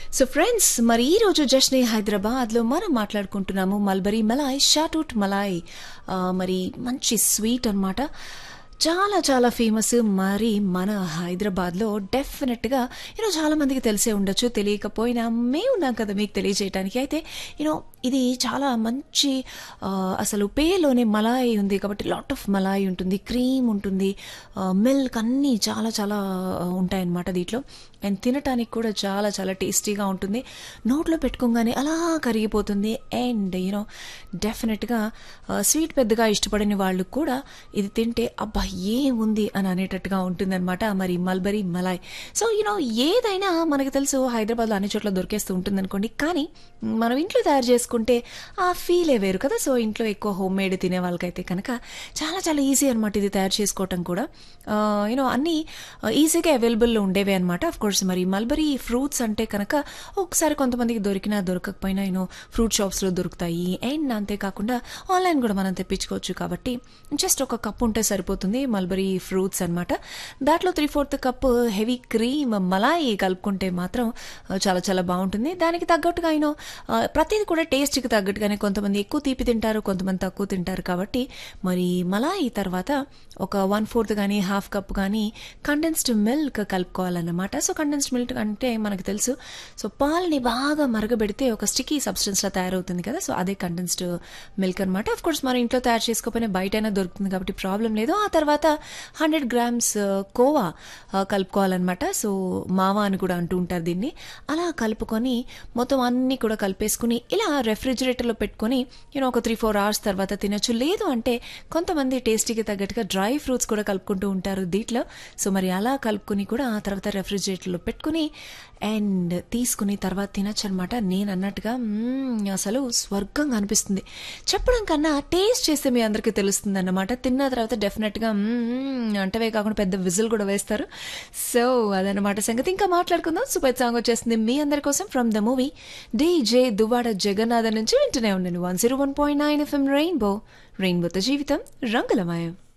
so friends మరి ఈ రోజు జష్నే హైదరాబాద్లో మనం మాట్లాడుకుంటున్నాము మల్బరీ మలాయ్ షాటూట్ మలాయ్ ఆ, మరి మంచి స్వీట్ అన్నమాట చాలా చాలా ఫేమస్ మరి మన హైదరాబాద్లో డెఫినెట్గా యూనో చాలా మందికి తెలిసే ఉండొచ్చు తెలియకపోయినా మేము ఉన్నాం కదా మీకు తెలియజేయడానికి అయితే యూనో ఇది చాలా మంచి ఆ, అసలు పేలోనే మలాయి ఉంది కాబట్టి లాట్ ఆఫ్ మలాయి ఉంటుంది క్రీమ్ ఉంటుంది మిల్క్ అన్నీ చాలా చాలా ఆ, ఉంటాయన్నమాట దీంట్లో అండ్ తినటానికి కూడా చాలా చాలా టేస్టీగా ఉంటుంది నోట్లో పెట్టుకోగానే అలా కరిగిపోతుంది అండ్ యూనో డెఫినెట్గా స్వీట్ పెద్దగా ఇష్టపడని వాళ్ళు కూడా ఇది తింటే అబ్బా ఏముంది అని అనేటట్టుగా ఉంటుందన్నమాట మరి మల్బరీ మలాయ్ సో యూనో ఏదైనా మనకు తెలుసు హైదరాబాద్లో అన్ని చోట్ల దొరికేస్తూ ఉంటుంది అనుకోండి కానీ మనం ఇంట్లో తయారు చేసుకుంటే ఆ ఫీలే వేరు కదా సో ఇంట్లో ఎక్కువ హోమ్ మేడ్ తినే వాళ్ళకైతే కనుక చాలా చాలా ఈజీ అనమాట ఇది తయారు చేసుకోవటం కూడా యూనో అన్నీ ఈజీగా అవైలబుల్లో ఉండేవే అనమాట అఫ్ కోర్స్ మరి మల్బరీ ఫ్రూట్స్ అంటే కనుక ఒకసారి కొంతమందికి దొరికినా దొరకకపోయినా యూనో ఫ్రూట్ షాప్స్లో దొరుకుతాయి అండ్ అంతేకాకుండా ఆన్లైన్ కూడా మనం తెప్పించుకోవచ్చు కాబట్టి జస్ట్ ఒక కప్ ఉంటే సరిపోతుంది మల్బరీ ఫ్రూట్స్ అనమాట దాంట్లో three fourth cup heavy cream మలాయి కలుపుకుంటే మాత్రం ఆ, చాలా చాలా బాగుంటుంది దానికి తగ్గట్టుగా యూనో ప్రతిది కూడా టేస్ట్కి తగ్గట్టుగానే కొంతమంది ఎక్కువ తీపి తింటారు కొంతమంది తక్కువ తింటారు కాబట్టి మరి మలాయి తర్వాత ఒక వన్ ఫోర్త్ కానీ హాఫ్ కప్ కానీ కండెన్స్డ్ మిల్క్ కలుపుకోవాలన్నమాట సో కండెన్స్డ్ మిల్క్ అంటే మనకు తెలుసు సో పాలని బాగా మరగబెడితే ఒక స్టికీ సబ్స్టెన్స్ లా తయారవుతుంది కదా సో అదే కండెన్స్డ్ మిల్క్ అనమాట అఫ్ కోర్స్ మనం ఇంట్లో తయారు చేసుకోకపోయినా బయటైనా దొరుకుతుంది కాబట్టి ప్రాబ్లం లేదు ఆ తర్వాత హండ్రెడ్ గ్రామ్స్ కోవా ఆ, కలుపుకోవాలన్నమాట సో మావా అని కూడా అంటూ ఉంటారు దీన్ని అలా కలుపుకొని మొత్తం అన్ని కూడా కలిపేసుకుని ఇలా రెఫ్రిజిరేటర్లో పెట్టుకొని నేను ఒక త్రీ ఫోర్ అవర్స్ తర్వాత తినొచ్చు లేదు అంటే కొంతమంది టేస్టీకి తగ్గట్టుగా డ్రై ఫ్రూట్స్ కూడా కలుపుకుంటూ ఉంటారు దీంట్లో సో మరి అలా కలుపుకొని కూడా ఆ తర్వాత రెఫ్రిజిరేటర్లో పెట్టుకుని అండ్ తీసుకుని తర్వాత తినొచ్చు అనమాట నేను అన్నట్టుగా మ్మ్, అసలు స్వర్గంగా అనిపిస్తుంది చెప్పడం కన్నా టేస్ట్ చేస్తే మీ అందరికీ తెలుస్తుంది అన్నమాట తిన్న తర్వాత డెఫినెట్గా అంటవే కాకుండా పెద్ద విజిల్ కూడా వేస్తారు సో అదనమాట సంగతి ఇంకా మాట్లాడుకుందాం సూపర్ సాంగ్ వచ్చేస్తుంది మీ అందరి కోసం from the movie DJ Duvvada Jagannath నుంచి వింటూనే ఉన్నాను one zero one point nine FM rainbow రెయిన్బోతో జీవితం రంగులమయం